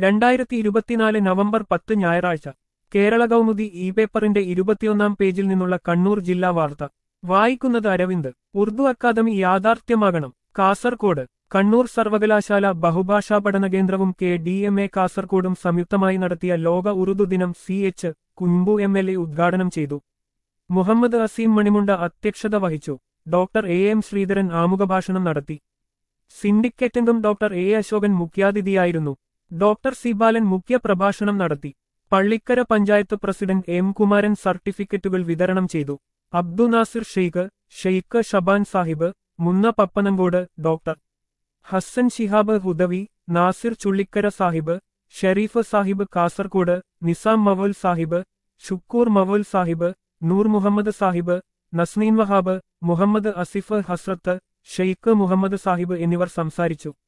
രണ്ടായിരത്തി ഇരുപത്തിനാല് നവംബർ പത്ത് ഞായറാഴ്ച കേരള കൗമുദി ഇ പേപ്പറിന്റെ ഇരുപത്തിയൊന്നാം പേജിൽ നിന്നുള്ള കണ്ണൂർ ജില്ലാ വാർത്ത വായിക്കുന്നത് അരവിന്ദ് ഉറുദു അക്കാദമി യാഥാർത്ഥ്യമാകണം കാസർകോട് കണ്ണൂർ സർവകലാശാല ബഹുഭാഷാ പഠന കേന്ദ്രവും കെ ഡി എം എ കാസർകോടും സംയുക്തമായി നടത്തിയ ലോക ഉറുദു ദിനം C H Kunbu M L A ഉദ്ഘാടനം ചെയ്തു മുഹമ്മദ് അസീം മണിമുണ്ട അധ്യക്ഷത വഹിച്ചു ഡോക്ടർ എ എം ശ്രീധരൻ ആമുഖഭാഷണം നടത്തി സിൻഡിക്കേറ്റംഗം ഡോക്ടർ എ അശോകൻ മുഖ്യാതിഥിയായിരുന്നു ഡോക്ടർ സി ബാലൻ മുഖ്യ പ്രഭാഷണം നടത്തി പള്ളിക്കര പഞ്ചായത്ത് പ്രസിഡന്റ് എം കുമാരൻ സർട്ടിഫിക്കറ്റുകൾ വിതരണം ചെയ്തു അബ്ദു നാസിർ ഷെയ്ഖ് ഷെയ്ഖ് ഷബാൻ സാഹിബ് മുന്ന പപ്പനങ്കോട് ഡോക്ടർ ഹസ്സൻ ശിഹാബ് ഹുദവി നാസിർ ചുള്ളിക്കര സാഹിബ് ഷെരീഫ് സാഹിബ് കാസർകോട് നിസാം മവോൽ സാഹിബ് ഷുക്കൂർ മവോൽ സാഹിബ് നൂർ മുഹമ്മദ് സാഹിബ് നസ്നീൻ വഹാബ് മുഹമ്മദ് അസിഫ് ഹസ്രത്ത് ഷെയ്ഖ് മുഹമ്മദ് സാഹിബ് എന്നിവർ സംസാരിച്ചു